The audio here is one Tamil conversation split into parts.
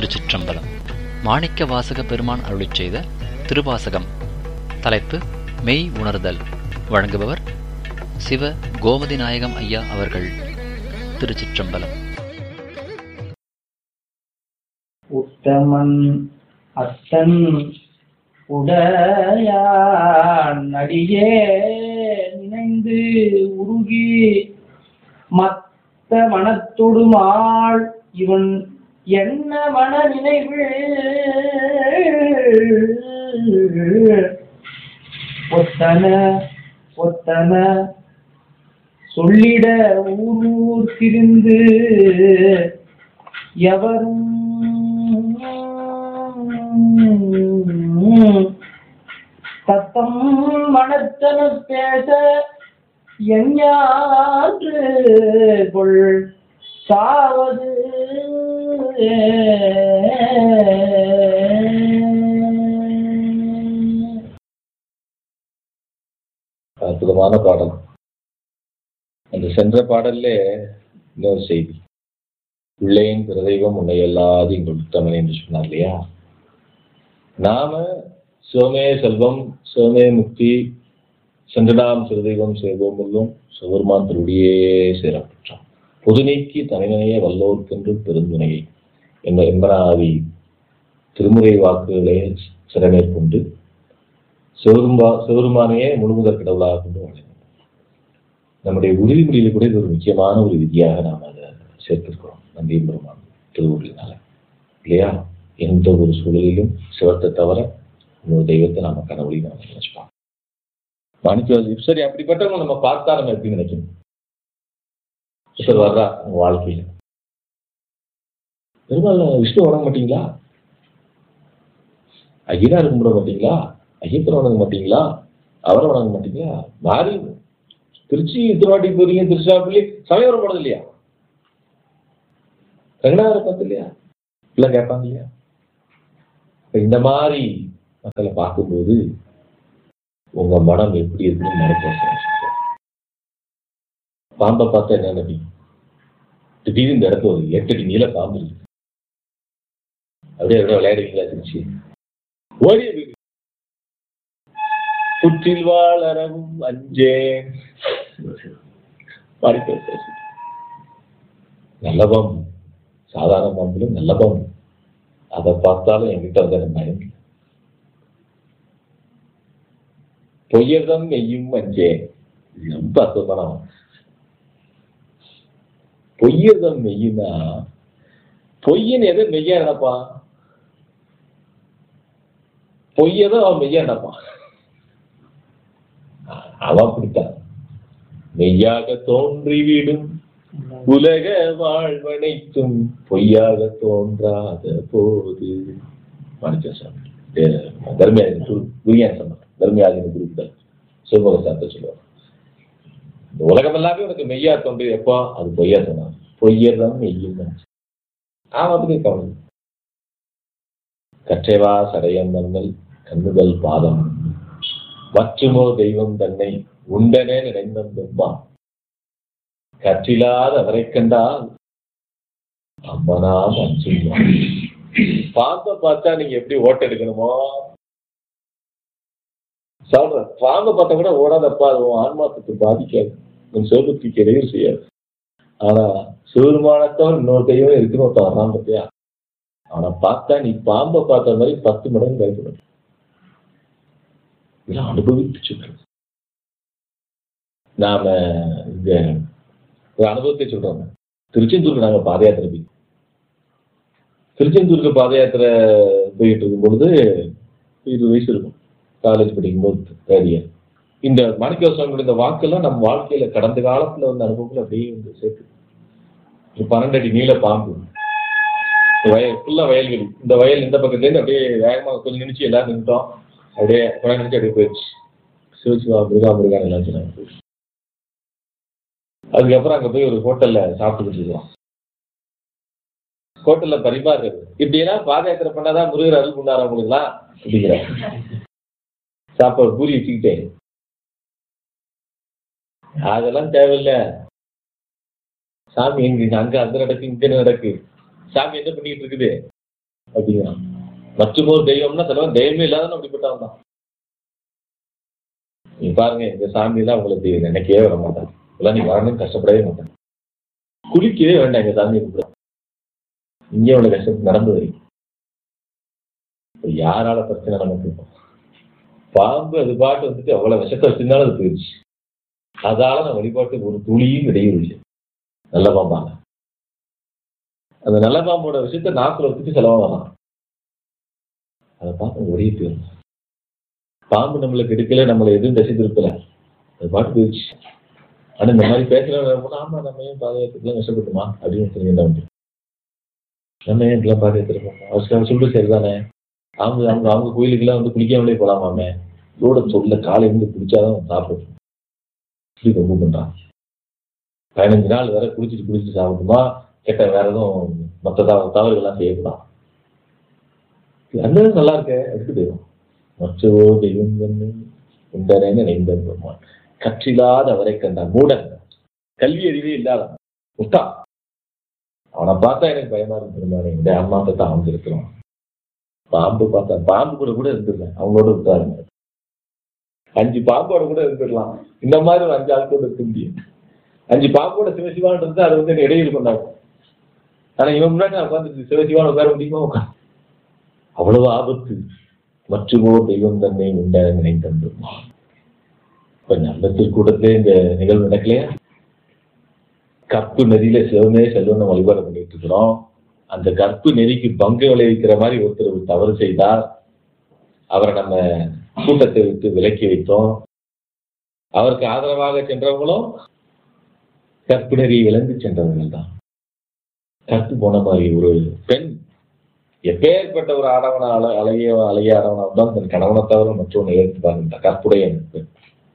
திருச்சிற்றம்பலம் மாணிக்க வாசக பெருமான் அருளிச் செய்த திருவாசகம் தலைப்பு மெய் உணர்தல் வழங்குபவர் சிவ கோமதி நாயகம் ஐயா அவர்கள் திருச்சிற்றம்பலம் உத்தமன் அத்தன் உடையான் அடியே நினைந்து உருகி மத்த மனத்தொடுமாள் இவன் என்ன மன நினைவு ஒத்தன ஒத்தன சொல்லிட ஊர் ஊர் திரிந்து எவரும் தத்தம் மனத்தன பேச எஞ்ஞான்று கொள் சாவது அற்புதமான பாடல் அந்த சென்ற பாடல்ல இன்னொரு செய்தி பிள்ளையின் பிரதெய்வம் உன்னை எல்லாது இங்கு உத்தமன் என்று சொன்னார் இல்லையா நாம சிவமே செல்வம் சிவமே முக்தி சென்றடாம் சிறுதெய்வம் செய்வோம் உள்ளும் சிவருமான் திருடியே சேரப்பெற்றான் பொது நீக்கி தனிநனைய வல்லோர்க்கென்று பெருந்துணையை என்ற எம்பனாதி திருமுறை வாக்குகளை சிறமேற்கொண்டு சிவரும்பா சிவருமானையே முழுமுதற் கடவுளாக கொண்டு வழங்கினார் நம்முடைய உறுதிமொழியில கூட இது ஒரு முக்கியமான ஒரு விதியாக நாம் அதை சேர்த்திருக்கிறோம் நம்பி பெருமான் திருவுருளினால இல்லையா எந்த ஒரு சூழலிலும் சிவத்தை தவிர இன்னொரு தெய்வத்தை நாம கனவுலையும் நாம நினைச்சுப்போம் மாணிக்க சரி அப்படிப்பட்டவங்க நம்ம பார்த்தா நம்ம எப்படி நினைக்கணும் சார் வர்றா உங்க வாழ்க்கையில பெருமாள் விஷ்ணு வணங்க மாட்டீங்களா ஐயனார் கும்பிட மாட்டீங்களா ஐயப்பன் வணங்க மாட்டீங்களா அவரை வணங்க மாட்டீங்களா மாறி திருச்சி திருவாட்டி போறீங்க திருச்சிராப்பள்ளி சமயபுரம் போனது இல்லையா ரங்கநாதரை பார்த்து இல்லையா இல்லை கேட்பாங்க இல்லையா இப்ப இந்த மாதிரி மக்களை பார்க்கும்போது உங்க மனம் எப்படி இருக்குன்னு மனப்போசனை பாம்பை பார்த்தா என்ன நினைப்பீங்க திடீர்னு இந்த இடத்துல ஒரு எட்டு அடி நீள பாம்பு இருக்கு அப்படியே எவ்வளோ விளையாடுவீங்களா திருச்சி ஓடிய வீடு புற்றில் வாழறவும் அஞ்சேன் பாடி பேச நல்ல பாம்பு சாதாரண பாம்புல நல்ல பாம்பு அதை பார்த்தாலும் என்கிட்ட வந்து எனக்கு பயம் இல்லை. பொய்யர்தம் மெய்யும் அஞ்சேன் இது ரொம்ப அற்புதமான வாக்கு. பொய்யர்தம் மெய்யுன்னா பொய்யன் எதை மெய்யா நினைப்பான் பொய்யதை அவன் மெய்யா நினைப்பான் அவன் அப்படித்தான் மெய்யாக தோன்றிவிடும் உலக வாழ்வனைத்தும் பொய்யாக தோன்றாத போது மணிக்கசாமி தர்மியாக குரியான் சொன்னார் தர்மியாக குரு சிவபக சாத்த சொல்லுவார் இந்த உலகம் எல்லாமே உனக்கு மெய்யா தோன்றியது எப்போ அது பொய்யா சொன்னான் பொய்யதான் மெய்யும் அவன் அதுக்கு கவனம் கற்றைவா சடையம் மன்னல் கண்ணுதல் பாதம் வற்றுமோ தெய்வம் தன்னை உண்டனே நினைந்தம்பான் கற்றிலாத அவரை கண்டால் அம்மனாம் அஞ்சுவான் பாம்பை பார்த்தா நீங்க எப்படி ஓட்ட எடுக்கணுமோ சொல்ற பாம்பை பார்த்தா கூட ஓடாதப்பா அது உன் ஆன்மாத்துக்கு பாதிக்காது உன் சிவபக்திக்கு இடையூறு செய்யாது ஆனா சிவருமானத்தவன் இன்னொரு தெய்வம் இருக்குன்னு ஒருத்தன் வர்றான் பார்த்தியா அவனை பார்த்தா நீ பாம்பை பார்த்த மாதிரி பத்து மடங்கு பயப்படும் இதெல்லாம் அனுபவித்து சொல்றது நாம இங்க ஒரு அனுபவத்தை சொல்றோம் திருச்செந்தூருக்கு நாங்க பாத யாத்திரை போய் திருச்செந்தூருக்கு பாத யாத்திரை போயிட்டு இருக்கும் பொழுது இருபது வயசு இருக்கும் காலேஜ் படிக்கும்போது தேர்ட் இயர் இந்த மாணிக்க சுவாமியோட இந்த வாக்கெல்லாம் நம்ம வாழ்க்கையில கடந்த காலத்துல வந்த அனுபவங்கள் அப்படியே வந்து சேர்த்து ஒரு பன்னெண்டு அடி நீள பாம்பு வயல் ஃபுல்லா வயல்வெளி இந்த வயல் இந்த பக்கத்துல இருந்து அப்படியே வேகமா கொஞ்சம் நினைச்சு எல்லாரும் நின்றுட்டோம் அப்படியே கொஞ்சம் நினைச்சு அப்படியே போயிடுச்சு சிவசிவா முருகா முருகான் எல்லாம் சொன்னாங்க அதுக்கப்புறம் அங்க போய் ஒரு ஹோட்டல்ல சாப்பிட்டுக்கிட்டு இருக்கோம் ஹோட்டல்ல பரிமாறுறது இப்படி எல்லாம் பாத யாத்திரை பண்ணாதான் முருகர் அருள் பண்ணாரா உங்களுக்குலாம் அப்படிங்கிற சாப்பாடு பூரி வச்சுக்கிட்டே அதெல்லாம் தேவையில்லை சாமி எங்க அங்க அங்க நடக்கு இங்க நடக்கு சாமி என்ன பண்ணிட்டு இருக்குது அப்படிங்கிறான் மற்றும் ஒரு தெய்வம்னா சிலவன் தெய்வமே இல்லாதவன் அப்படிப்பட்டவன் தான் நீ பாருங்க இந்த சாமியெல்லாம் உங்களுக்கு நினைக்கவே வர மாட்டாங்க இதெல்லாம் நீ வரணும்னு கஷ்டப்படவே மாட்டாங்க குளிக்கவே வேண்டாம் எங்க சாமியை கூப்பிட இங்கே அவ்வளவு கஷ்டம் நடந்து வரைக்கும் இப்ப யாரால பிரச்சனை நமக்கு இப்போ? பாம்பு அது பாட்டு வந்துட்டு அவ்வளவு விஷத்தை வச்சிருந்தாலும் அது போயிடுச்சு அதால நான் வழிபாட்டுக்கு ஒரு துளியும் இடையூறு இல்லை நல்ல பாம்பாங்க அந்த நல்ல பாம்போட விஷயத்த நாக்குல வச்சுட்டு செலவா வரலாம் அதை பார்த்து ஒரே பேர் பாம்பு நம்மளுக்கு எடுக்கல நம்மளை எதுவும் தசை திருப்பல அது பாட்டு போயிடுச்சு ஆனா இந்த மாதிரி பேசுறவங்க ஆமா நம்ம ஏன் பாதுகாத்துக்குலாம் கஷ்டப்பட்டுமா அப்படின்னு சொல்லி என்ன உண்டு நம்ம ஏன் இப்பெல்லாம் பாதுகாத்துருக்கோம் அவசரம் சொல்றது சரிதானே அவங்க அவங்க அவங்க கோயிலுக்கெல்லாம் வந்து குளிக்காமலே போலாமாமே இதோட சொல்ல காலை இருந்து குளிச்சாதான் சாப்பிடும் இப்படி ரொம்ப பண்றான் பதினஞ்சு நாள் வேற குளிச்சுட்டு குளிச்சுட்டு சாப்பிடுமா கெட்ட வேற எதுவும் மற்ற தவ தவறுகள்லாம் செய்யக்கூடாது அந்த நல்லா இருக்க எடுத்து தெய்வம் மற்றவோ தெய்வம் கண்ணு உண்டனேன்னு நெய்ந்தன் பெருமான் கற்றில்லாத அவரை கண்டான் மூடன் கல்வி அறிவே இல்லாத முட்டா அவனை பார்த்தா எனக்கு பயமா இருக்கு பெருமானே இந்த அம்மாவை தான் அவன் இருக்கிறான் பாம்பு பார்த்தா பாம்பு கூட கூட இருந்துடலாம் அவங்களோட இருக்காருங்க அஞ்சு பாம்போட கூட இருந்துடலாம் இந்த மாதிரி ஒரு அஞ்சு ஆள் கூட இருக்க முடியும் அஞ்சு பாம்போட சிவசிவான் இருந்தா அது வந்து இடையில் கொண்டாடும் ஆனா இவன் முன்னாடி நான் உட்காந்து சிவசிவான் உட்கார முடியுமா உட்கார அவ்வளவு ஆபத்து மற்றுமோ தெய்வம் தன்னை உண்ட நினைத்தந்து இப்ப நல்ல திருக்கூட்டத்திலே இந்த நிகழ்வு நடக்கலையா கற்பு நதியில சிவமே செல்வனை வழிபாடு பண்ணிட்டு இருக்கிறோம் அந்த கற்பு நெறிக்கு பங்கு விளைவிக்கிற மாதிரி ஒருத்தர் ஒரு தவறு செய்தார் அவரை நம்ம கூட்டத்தை விட்டு விலக்கி வைத்தோம் அவருக்கு ஆதரவாக சென்றவங்களும் கற்பு நெறியை விளங்கி சென்றவர்கள் தான் கற்பு போன மாதிரி ஒரு பெண் எப்பேற்பட்ட ஒரு ஆடவன அழ அழகிய அழகிய ஆடவனாக தான் தன் கணவனை தவிர மற்றவனை ஏற்று பாருங்க கற்புடைய பெண்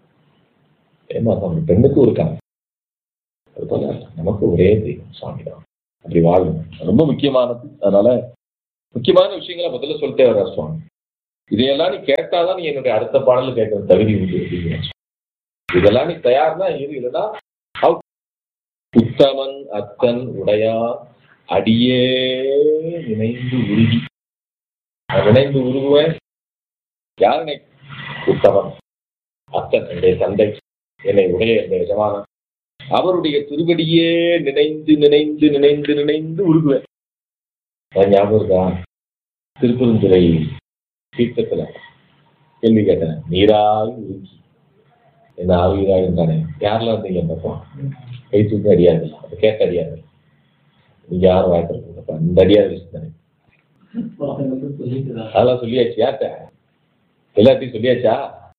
ஏமா ஒரு பெண்ணுக்கு ஒரு கணவன் அதுபோல நமக்கு ஒரே தெய்வம் சுவாமி தான் அப்படி வாழணும் ரொம்ப முக்கியமானது அதனால முக்கியமான விஷயங்களை முதல்ல சொல்லிட்டே வர்றார் சுவாமி இதையெல்லாம் நீ கேட்டாதான் நீ என்னுடைய அடுத்த பாடல கேட்கிற தகுதி உண்டு அப்படிங்கிறார் இதெல்லாம் நீ தயார்னா இரு இல்லைன்னா out. உத்தமன் அத்தன் உடையா அடியே நினைந்து உருகி நான் நினைந்து உருகுவேன் யார் என்னை உத்தமன் அத்தன் என்னுடைய தந்தை என்னை உடைய என்னுடைய எஜமானன் அவருடைய திருவடியே நினைந்து நினைந்து நினைந்து நினைந்து உருகுவேன் அது ஞாபகம் இருக்கா திருப்பெருந்துறை தீர்த்தத்துல கேள்வி கேட்டேன் நீராய் உருக்கி என்ன ஆவியாய் இருந்தானே யாரெல்லாம் இருந்தீங்க அந்த அப்போ கை தூக்கி அடியாது அது கேட்ட அடியாது நீங்க யாரும் வாய்ப்பு அந்த அடியார் விஷயம் தானே அதெல்லாம் சொல்லியாச்சு யார்கிட்ட எல்லாத்தையும் சொல்லியாச்சா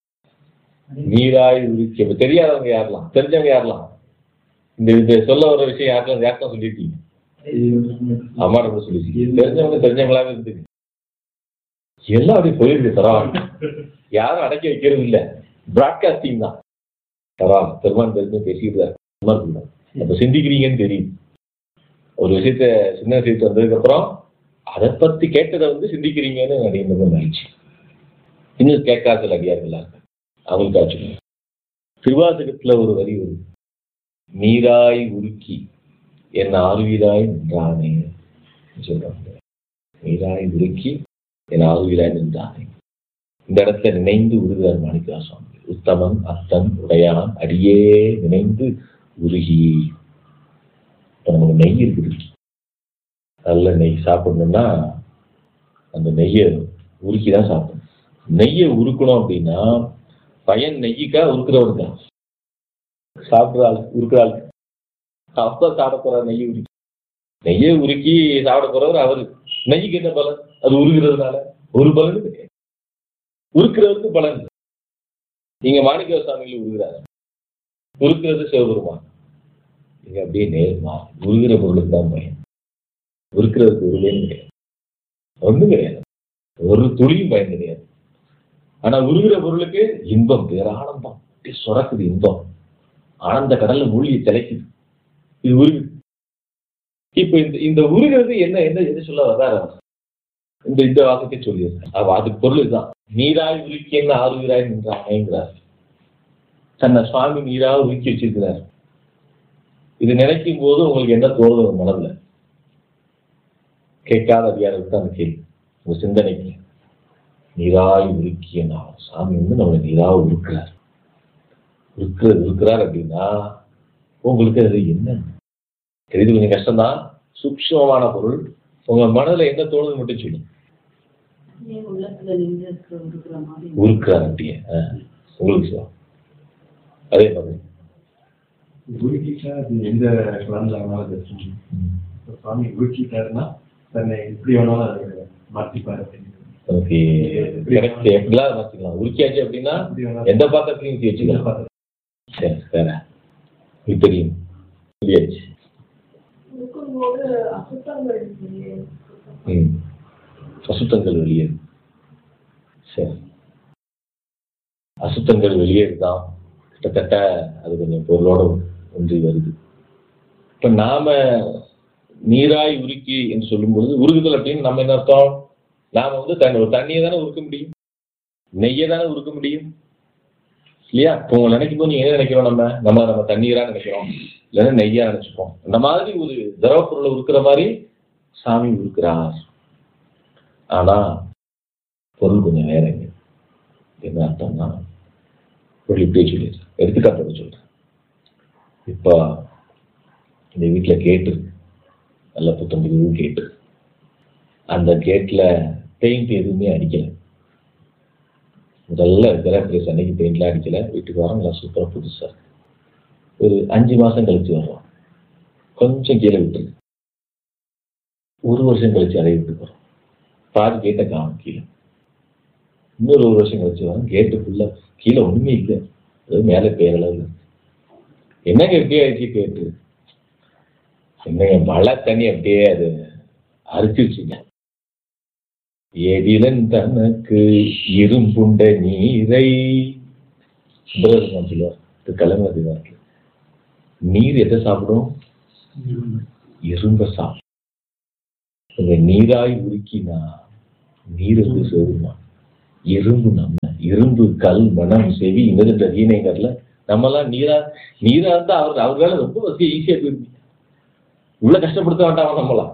நீராய் உருக்கி அப்ப தெரியாதவங்க யாரெல்லாம் தெரிஞ்சவங்க யாரெல்லாம் இந்த இந்த சொல்ல வர விஷயம் யாரெல்லாம் யார்கிட்ட சொல்லியிருக்கீங்க அம்மா நம்ம சொல்லிருக்கீங்க தெரிஞ்சவங்க தெரிஞ்சவங்களாவே இருந்துக்கு எல்லாம் அப்படி போயிருக்கு பரவாயில்ல யாரும் அடக்கி வைக்கிறது இல்ல பிராட்காஸ்டிங் தான் பரவாயில்ல பெருமான் தெரிஞ்சு பேசிட்டு தான் அப்ப சிந்திக்கிறீங்கன்னு தெரியும் ஒரு விஷயத்த சின்ன விஷயத்து வந்ததுக்கு அப்புறம் அதை பத்தி கேட்டதை வந்து சிந்திக்கிறீங்கன்னு அடிக்கிறது மகிழ்ச்சி இன்னும் கேட்காத சில அடியார்களா இருக்கு அவங்களுக்கு ஆச்சு திருவாசகத்துல ஒரு வரி வருது நீராய் உருக்கி என் ஆறுவீராய் நின்றானே சொல்றாங்க நீராய் உருக்கி என் ஆறுவீராய் நின்றானே இந்த இடத்துல நினைந்து உருகிறார் மாணிக்கா சுவாமி உத்தமன் அத்தன் உடையான் அடியே நினைந்து உருகி இப்ப நமக்கு நெய் இருக்குது நல்ல நெய் சாப்பிடணும்னா அந்த நெய்யை உருக்கி தான் சாப்பிடணும் நெய்யை உருக்கணும் அப்படின்னா பையன் நெய்யிக்கா உருக்குறவனுக்கா சாப்பிட்ற ஆள் உருக்குற ஆள் அப்ப சாப்பிட போற நெய் உருக்கி நெய்யை உருக்கி சாப்பிட போறவர் அவரு நெய்க்கு என்ன பலன் அது உருகிறதுனால ஒரு பலன் கிடையாது உருக்குறவருக்கு பலன் இல்லை. நீங்க மாணிக்க சுவாமிகள் உருகிறாரு உருக்குறது சிவபெருமான் நீங்க அப்படியே நேர்மா உருகிற பொருளுக்கு தான் பயன் உருக்குறதுக்கு உருளையும் கிடையாது ஒண்ணும் கிடையாது ஒரு துளியும் பயன் கிடையாது ஆனா உருகிற பொருளுக்கு இன்பம் பேரானந்தம் அப்படியே சுரக்குது இன்பம் ஆனந்த கடல்ல மூழ்கி திளைக்குது இது உருகுது இப்ப இந்த இந்த உருகிறது என்ன என்ன என்ன சொல்ல வர்றாரு அவர்? இந்த இந்த வாசத்தை சொல்லியிருக்காரு அப்ப அதுக்கு பொருள் இதுதான் நீராய் உருக்கி என்ன ஆறுகிறாய் நின்றாங்கிறார் தன்னை சுவாமி நீராக உருக்கி வச்சிருக்கிறார் இது நினைக்கும் போது உங்களுக்கு என்ன தோணுது உங்க மனதுல கேட்காத அதிகாரத்துக்கு தான் அந்த கேள்வி உங்க சிந்தனைக்கு நீராய் உருக்கிய நான் சாமி வந்து நம்மளை நீரா உருக்கிறார் உருக்கிறது உருக்கிறார் அப்படின்னா உங்களுக்கு அது என்ன தெரியுது கொஞ்சம் கஷ்டம்தான் சூக்ஷ்மமான பொருள் உங்க மனதுல என்ன தோணுது மட்டும் சொல்லுங்க அப்படியே உள்ளத்துல நின்று இருக்கிற இருக்கிற மாதிரி உருக்கிறார் அப்படியே ஆ. உங்களுக்கு சொல்லுங்க. அதே மாதிரி உருக்கிட்டா அது எந்த குழந்தை வேணாலும் பேசணும் இப்ப சுவாமி உருக்கிட்டாருன்னா தன்னை எப்படி வேணாலும் அதை மாற்றிப்பாரு அப்படின்னு ஓகே கரெக்ட் எப்படிலாம் மாத்திக்கலாம் உருக்கியாச்சு அப்படின்னா எப்படி வேணாலும் எந்த பாத்திரத்தையும் ஊற்றி வச்சுக்கலாம் சரி வேற உங்களுக்கு தெரியும் சொல்லியாச்சு இருக்கும்போது அசுத்தங்கள் வெளியே ம் அசுத்தங்கள் வெளியேறு சரி அசுத்தங்கள் வெளியேறுதான் கிட்டத்தட்ட அது கொஞ்சம் பொருளோட ஒன்றி வருது இப்ப நாம நீராய் உருக்கி என்று சொல்லும் பொழுது உருகுதல் அப்படின்னு நம்ம என்ன அர்த்தம் நாம வந்து தண்ணி ஒரு தண்ணியை தானே உருக்க முடியும் நெய்யை தானே உருக்க முடியும் இல்லையா இப்போ உங்களை நினைக்கும் போது நீங்க என்ன நினைக்கிறோம் நம்ம நம்ம நம்ம தண்ணீரா நினைக்கிறோம் இல்லைன்னா நெய்யா நினைச்சுப்போம் அந்த மாதிரி ஒரு திரவ பொருளை உருக்குற மாதிரி சாமி உருக்குறார் ஆனா பொருள் கொஞ்சம் வேறங்க என்ன அர்த்தம்னா பொருள் இப்படியே சொல்லிடுறேன் எடுத்துக்காட்டோட சொல்றேன் இப்போ இந்த வீட்டுல கேட்டு இருக்கு. நல்ல புத்தம் புது கேட்டு அந்த கேட்ல பெயிண்ட் எதுவுமே அடிக்கல முதல்ல கிரகப்பிரேஸ் அன்னைக்கு பெயிண்ட்லாம் அடிக்கல வீட்டுக்கு வரோம் நல்லா சூப்பராக புதுசா இருக்கு. ஒரு அஞ்சு மாசம் கழிச்சு வர்றோம் கொஞ்சம் கீழே விட்டுருக்கு ஒரு வருஷம் கழிச்சு அதை விட்டு போகிறோம் பாதி கேட்டை காணும் கீழே இன்னொரு ஒரு வருஷம் கழிச்சு வரோம் கேட்டு ஃபுல்லாக கீழே ஒண்ணுமே இல்லை அது மேலே பேரளவு என்னங்க எப்படி ஆயிடுச்சு கேட்டு என்னங்க மழை தண்ணி அப்படியே அது அரிச்சிருச்சுங்க எதிலன் தனக்கு இரும்புண்ட நீரை சுப்பிரமணியம் சொல்லுவார் இது கலைஞர் வாக்கு நீர் எதை சாப்பிடும் இரும்ப சாப்பிடும் இந்த நீராய் உருக்கினா நீர் வந்து சேருமா இரும்பு நம்ம இரும்பு கல் மனம் செவி இந்த வீணைகர்ல நம்மலாம் நீரா நீரா இருந்தா அவர் அவர் வேலை ரொம்ப வசதி ஈஸியா போயிருக்கு இவ்வளவு கஷ்டப்படுத்த வேண்டாம் நம்மளாம்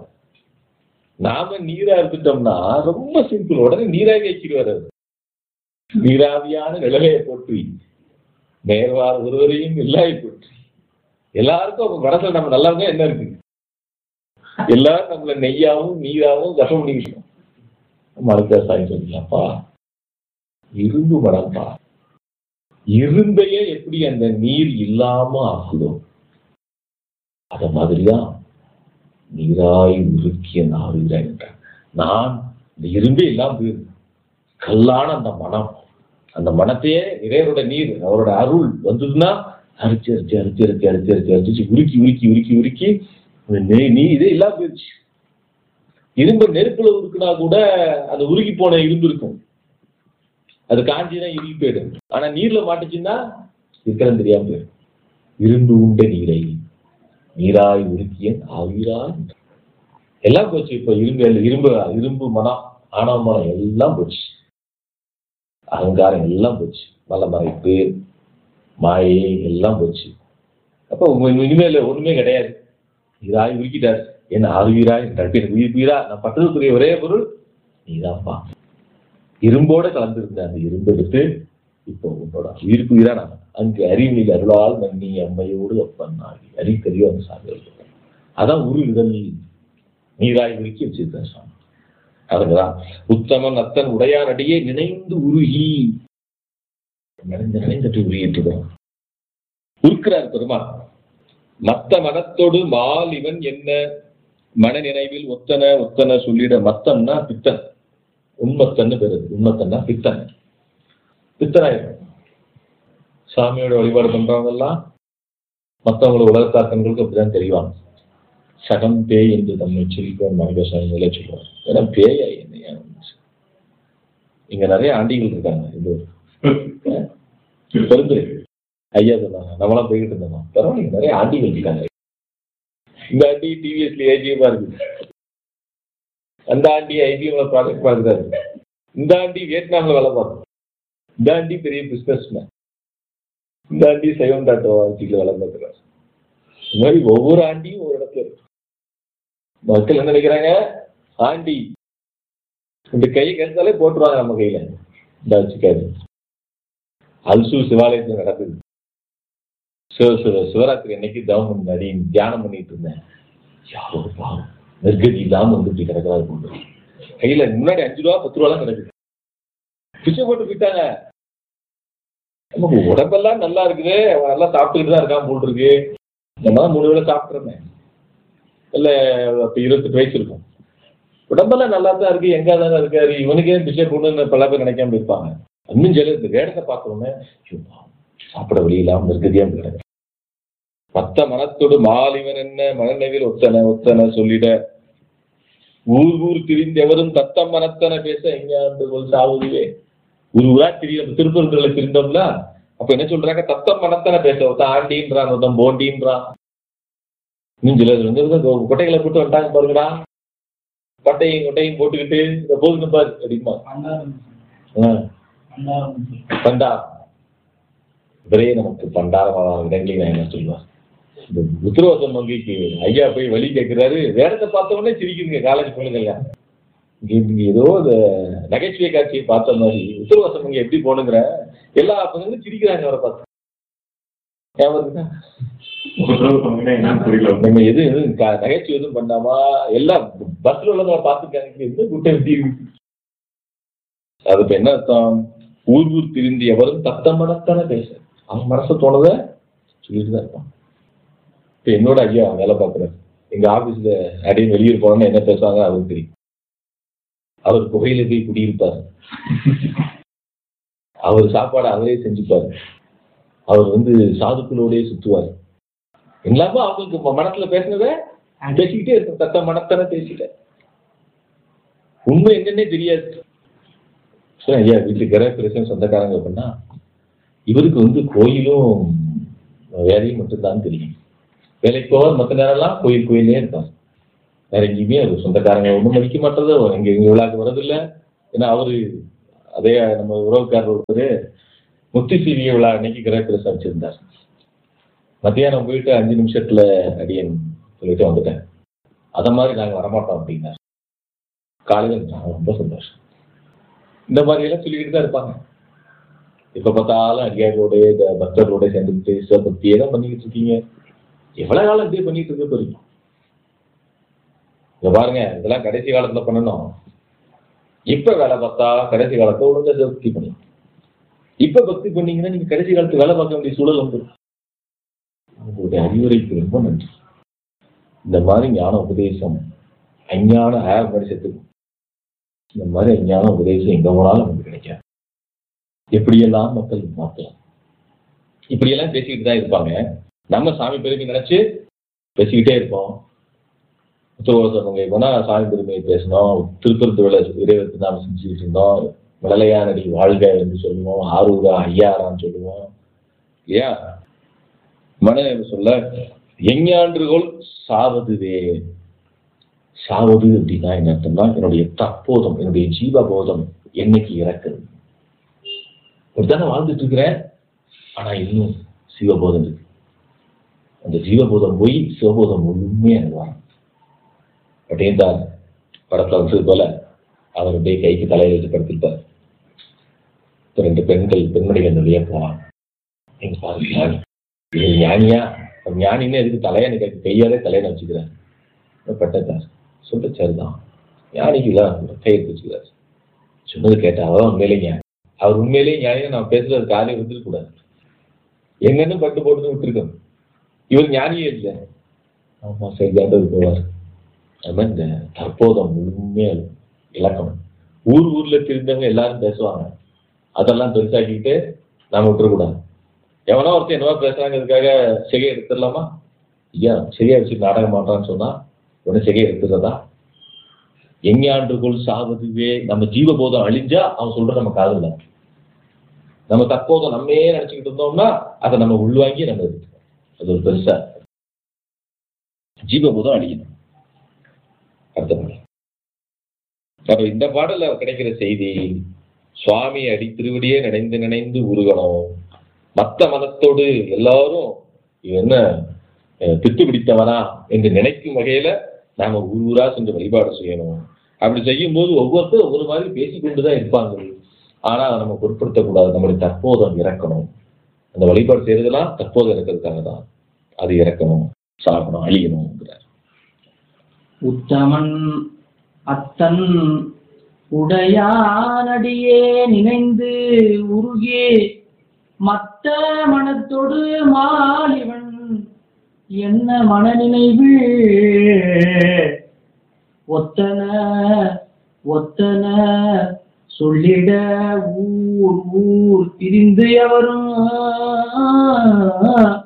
நாம நீரா இருந்துட்டோம்னா ரொம்ப சிம்பிள் உடனே நீராவி வச்சிருவாரு அவர் நீராவியான நிழலையை போற்றி நேர்வார் ஒருவரையும் இல்லாய் போற்றி எல்லாருக்கும் அப்ப மனசுல நம்ம நல்லா இருந்தா என்ன இருக்கு எல்லாரும் நம்மள நெய்யாவும் நீராவும் கஷ்டம் பண்ணிக்கிட்டோம் மறுக்க சாய் சொல்லலாம்ப்பா இரும்பு மடம்பா இரும்பையே எப்படி அந்த நீர் இல்லாம ஆக்குதோ அத மாதிரிதான் நீராய் உருக்கிய நாவிராய் என்றார் நான் இந்த இரும்பே இல்லாம போயிருக்கு கல்லான அந்த மனம் அந்த மனத்தையே இறைவரோட நீர் அவரோட அருள் வந்ததுன்னா அரிச்சு அரிச்சு அரிச்சு அரிச்சு அரிச்சு அரிச்சு அரிச்சு உருக்கி உருக்கி உருக்கி உருக்கி அந்த நெய் நீ இதே இல்லாம போயிடுச்சு இரும்பு நெருப்புல உருக்குனா கூட அந்த உருகி போன இரும்பு இருக்கும் அது காஞ்சினா இறுகி போயிடும் ஆனா நீர்ல மாட்டுச்சுன்னா இருக்கிறது தெரியாம போயிடும் இரும்பு உண்ட நீரை நீராய் உருக்கிய ஆவிராய் எல்லாம் போச்சு இப்ப இரும்பு இரும்பு இரும்பு மனம் ஆணவ மனம் எல்லாம் போச்சு அகங்காரம் எல்லாம் போச்சு மல மறைப்பு மாயை எல்லாம் போச்சு அப்போ உங்க இனிமேல் ஒண்ணுமே கிடையாது நீராய் உருக்கிட்டார் என்ன ஆறுவீராய் என்றார் எனக்கு உயிர் உயிரா நான் பட்டதுக்குரிய ஒரே பொருள் நீதான்ப்பா இரும்போட கலந்திருந்த அந்த இரும்பு எடுத்து இப்போ உன்னோட உயிருக்கு உயிரா நான் அங்கு அறிவில் அருளால் மன்னி அம்மையோடு அப்பன் ஆகி அறிக்கறியோ அந்த சாமி அதான் உரு இதழ் நீராய் உருக்கி வச்சிருக்கேன் சாமி அதுங்கதான் உத்தமன் அத்தன் உடையான் அடியே நினைந்து உருகி நினைந்து நினைந்துட்டு உருகிட்டு இருக்கிறோம் உருக்கிறார் பெருமாள் மத்த மனத்தோடு மால் இவன் என்ன மன நினைவில் ஒத்தன ஒத்தன சொல்லிட மத்தன்னா பித்தன் உண்மத்தன்னு பேரு உண்மத்தன்னா பித்தன் பித்தனாயிரும் சாமியோட வழிபாடு பண்றவங்க எல்லாம் மற்றவங்களோட உலகத்தாக்கங்களுக்கு அப்படிதான் தெரிவாங்க சகம் பேய் என்று தம்மை சொல்லிப்போம் மனிதசாமிகளே சொல்லுவாங்க ஏன்னா பேயா என்னையா இங்க நிறைய ஆண்டிகள் இருக்காங்க இந்த ஊர் பெருந்துரை ஐயா சொன்னாங்க நம்மளாம் போய்கிட்டு இருந்தோம் பரவாயில்ல நிறைய ஆண்டிகள் இருக்காங்க இந்த ஆண்டி டிவிஎஸ்ல ஏஜிஎமா இருக்கு அந்த ஆண்டி ஐபிஎம்ல ப்ராஜெக்ட் பார்க்குறாரு இந்த ஆண்டி வியட்நாம்ல வேலை பார்க்கும் இந்த ஆண்டி பெரிய பிசினஸ் மேன் இந்த ஆண்டி சைவம் டாட்டோ ஆட்சியில் வேலை பார்க்குறாரு இந்த மாதிரி ஒவ்வொரு ஆண்டியும் ஒரு இடத்துல இருக்கு மக்கள் என்ன நினைக்கிறாங்க ஆண்டி இந்த கை கெடுத்தாலே போட்டுருவாங்க நம்ம கையில இந்த வச்சுக்காது அல்சூர் சிவாலயத்துல நடக்குது சிவ சிவ சிவராத்திரி அன்னைக்கு தவம் பண்ணி தியானம் பண்ணிட்டு இருந்தேன் யாரோ பாவம் நெருக்கடி இல்லாம வந்து இப்படி கிடக்கிறாரு போட்டு கையில முன்னாடி அஞ்சு ரூபா பத்து ரூபா கிடக்குது பிச்சை போட்டு போயிட்டாங்க நமக்கு உடம்பெல்லாம் நல்லா இருக்குது அவன் நல்லா சாப்பிட்டுக்கிட்டு தான் இருக்கான் போல் இருக்கு நம்ம தான் மூணு வேளை சாப்பிட்றேன் இல்ல அப்ப இருபத்தெட்டு வயசு இருக்கும் உடம்பெல்லாம் நல்லா தான் இருக்கு எங்க தானே இருக்காரு இவனுக்கே பிச்சை போடணும்னு பல பேர் நினைக்காம இருப்பாங்க இன்னும் சில இந்த வேடத்தை பார்த்தோன்னே ஐயோ, பாவம், சாப்பிட வழி இல்லாம நிர்கதியா கிடக்கு மத்த மனத்தோடு மாலிவன் என்ன மனநிலையில் ஒத்தன ஒத்தன சொல்லிட ஊர் ஊர் திரிந்தெவரும் தத்தம் மனத்தன பேச எங்க போல் சாவுதுவே ஒரு ஊரா திரிய திருப்பூர்களை திரிந்தோம்ல அப்ப என்ன சொல்றாங்க தத்தம் மனத்தன பேச ஒருத்தன் ஆண்டின்றான் ஒருத்தன் போண்டின்றான் இன்னும் சிலர் வந்து இந்த கொட்டைகளை போட்டு வந்துட்டாங்க பாருங்கடா பட்டையும் கொட்டையும் போட்டுக்கிட்டு இந்த போதும் பாரு அப்படிமா பண்டா இவரே நமக்கு பண்டாரமான இடங்களில் நான் என்ன சொல்லுவார் இந்த உத்தரவாசம் வங்கிக்கு ஐயா போய் வழி கேட்கிறாரு வேடத்தை பார்த்த உடனே சிரிக்குதுங்க காலேஜ் பிள்ளைங்க இங்க இங்க ஏதோ இந்த நகைச்சுவை காட்சியை பார்த்த மாதிரி உத்தரவாசம் வங்கி எப்படி போகணுங்கிற எல்லா பசங்களும் சிரிக்கிறாங்க அவரை பார்த்து ஞாபகம் இருக்கா? என்னன்னு புரியல நம்ம எது எதுவும் க- நகைச்சுவை எதுவும் பண்ணாமா எல்லாம் பஸ்ல உள்ளவங்க பார்த்துருக்காங்க எந்த கூட்டம் எப்படி இருக்கு அது இப்ப என்ன அர்த்தம் ஊர் ஊர் திரிந்து எவரும் தத்தம் மனத்தானே பேச அவன் மனசை தோணுத சொல்லிட்டு தான் இருப்பான் இப்ப என்னோட ஐயா வேலை பார்க்குறாரு எங்க ஆபீஸ்ல அப்படியே வெளியூர் போனோம்னா என்ன பேசுவாங்க அவருக்கு தெரியும் அவர் புகையில போய் குடியிருப்பார் அவர் சாப்பாடு அவரே செஞ்சுப்பாரு அவர் வந்து சாதுக்களோடயே சுத்துவார் எல்லாமே அவங்களுக்கு ம- மனசுல பேசுனத பேசிக்கிட்டே இருக்கும் தத்த மனத்தானே பேசிட்டேன் உண்மை என்னன்னே தெரியாது சரி, ஐயா வீட்டுக்கு கிரக பிரச்சனை சொந்தக்காரங்க பண்ணா இவருக்கு வந்து கோயிலும் வேலையும் மட்டும்தான் தெரியும் வேலைக்கு போவார் மற்ற நேரம்லாம் கோயில் கோயிலே இருப்பார் வேற எங்கேயுமே அவர் சொந்தக்காரங்க ஒன்றும் மதிக்க மாட்டது அவர் எங்க எங்க விழாக்கு வரதில்லை ஏன்னா அவரு அதே நம்ம உறவுக்காரர் ஒருத்தர் முத்து சீரிய விழா அன்னைக்கு கிரக பிரசம் வச்சிருந்தார் மத்தியானம் போயிட்டு அஞ்சு நிமிஷத்துல அடியன் சொல்லிட்டு வந்துட்டேன் அத மாதிரி நாங்க வரமாட்டோம் அப்படின்னார் காலையில நான் ரொம்ப சந்தோஷம் இந்த மாதிரி எல்லாம் சொல்லிக்கிட்டு தான் இருப்பாங்க இப்ப பார்த்தாலும் அடியாரோட இந்த பக்தர்களோட சேர்ந்துக்கிட்டு சிவபக்தியே தான் பண்ணிக்கிட்டு இருக்கீங்க எவ்வளவு காலம் இப்படியே பண்ணிட்டு இருக்க போறீங்க இங்க பாருங்க இதெல்லாம் கடைசி காலத்துல பண்ணணும் இப்ப வேலை பார்த்தா கடைசி காலத்துல ஒழுங்கா சிவபக்தி பண்ணி இப்ப பக்தி பண்ணீங்கன்னா நீங்க கடைசி காலத்து வேலை பார்க்க வேண்டிய சூழல் வந்துடும் உங்களுடைய அறிவுரைக்கு ரொம்ப நன்றி இந்த மாதிரி ஞான உபதேசம் அஞ்ஞான ஆயர் மனுஷத்துக்கு இந்த மாதிரி அஞ்ஞான உபதேசம் எங்க போனாலும் நமக்கு கிடைக்காது எப்படியெல்லாம் மக்கள் மாற்றலாம் இப்படியெல்லாம் பேசிக்கிட்டு தான் இருப்பாங்க நம்ம சாமி பெருமை நினைச்சு பேசிக்கிட்டே இருப்போம் உத்தரவாதவங்க போனா சாமி பெருமையை பேசணும் திருப்பரத்துவில இறைவத்தை நாம செஞ்சுக்கிட்டு இருந்தோம் மழலையானடி வாழ்க என்று சொல்லுவோம் ஆரூரா ஐயாரான்னு சொல்லுவோம் இல்லையா மன சொல்ல எஞ்ஞான்றுகோள் சாவதுவே சாவது அப்படின்னா என்ன அர்த்தம்னா என்னுடைய தற்போதம் என்னுடைய ஜீவபோதம் என்னைக்கு இறக்குது இப்படித்தானே வாழ்ந்துட்டு இருக்கிறேன் ஆனா இன்னும் சிவபோதம் இருக்கு அந்த ஜீவபோதம் போய் சிவபோதம் முழுமையா எனக்கு வரும் அப்படின்றார் படத்துல வந்தது போல அவர் அப்படியே கைக்கு தலையில வச்சு படுத்திருப்பார் இப்ப ரெண்டு பெண்கள் பெண்மணிகள் வெளியே போவாங்க நீங்க பாருங்க இது ஞானியா அப்ப ஞானின்னு எதுக்கு தலையணை கேட்க கையாலே தலையணை வச்சுக்கிறார் பட்டத்தார் சொல்ற சரிதான் ஞானிக்கு தான் கை எடுத்து வச்சுக்கிறார் சொன்னது கேட்டா அவன் உண்மையிலே ஞானி அவர் உண்மையிலேயே ஞானியை நான் பேசுறது காலையை விட்டுருக்க கூடாது என்னன்னு பட்டு போட்டு விட்டுருக்கோம் இவர் ஞானியே இல்லை ஆமா சரிதான் போவார் அது மாதிரி இந்த தற்போதம் முழுமையா இலக்கணம் ஊர் ஊர்ல தெரிந்தவங்க எல்லாரும் பேசுவாங்க அதெல்லாம் பெருசாக்கிட்டு நாம விட்டுறக்கூடாது எவனோ ஒருத்தன் என்னவோ பேசுறாங்கிறதுக்காக சிகை எடுத்துடலாமா ஐயா சிகையை வச்சு நாடகம் மாட்டான்னு சொன்னா உடனே சிகையை எடுத்துறதா எஞ்ஞாண்டுக்குள் சாவதுவே நம்ம ஜீவபோதம் அழிஞ்சா அவன் சொல்ற நம்ம காதுல நம்ம தற்போதம் நம்மே நினைச்சுக்கிட்டு இருந்தோம்னா அதை நம்ம உள்வாங்கி நம்ம எடுத்துக்கணும் அது ஒரு பெருசா ஜீவபோதம் அழியணும் அடுத்த பாடல் அப்ப இந்த பாடல்ல கிடைக்கிற செய்தி சுவாமி அடி திருவடியே நினைந்து நினைந்து உருகணும் மத்த மதத்தோடு எல்லாரும் இவன் என்ன அஹ், பித்து பிடித்தவனா என்று நினைக்கும் வகையில நாம ஊர் ஊரா சென்று வழிபாடு செய்யணும் அப்படி செய்யும்போது ஒவ்வொருத்தரும் ஒவ்வொரு மாதிரி பேசிக்கொண்டுதான் இருப்பாங்க ஆனா அதை நம்ம பொருட்படுத்தக்கூடாது நம்முடைய தற்போதம் இறக்கணும் அந்த வழிபாடு செய்யறதெல்லாம் தற்போது இறக்கிறதுக்காக தான் அது இறக்கணும் சாகணும் அழியணுங்கிறார் உத்தமன் அத்தன் உடையானடியே நினைந்து உருகே மத்த மனத்தொடு மாலிவன் என்ன மனநினைவு ஒத்தன ஒத்தன சொல்லிட ஊர் ஊர் திரிந்து எவரும்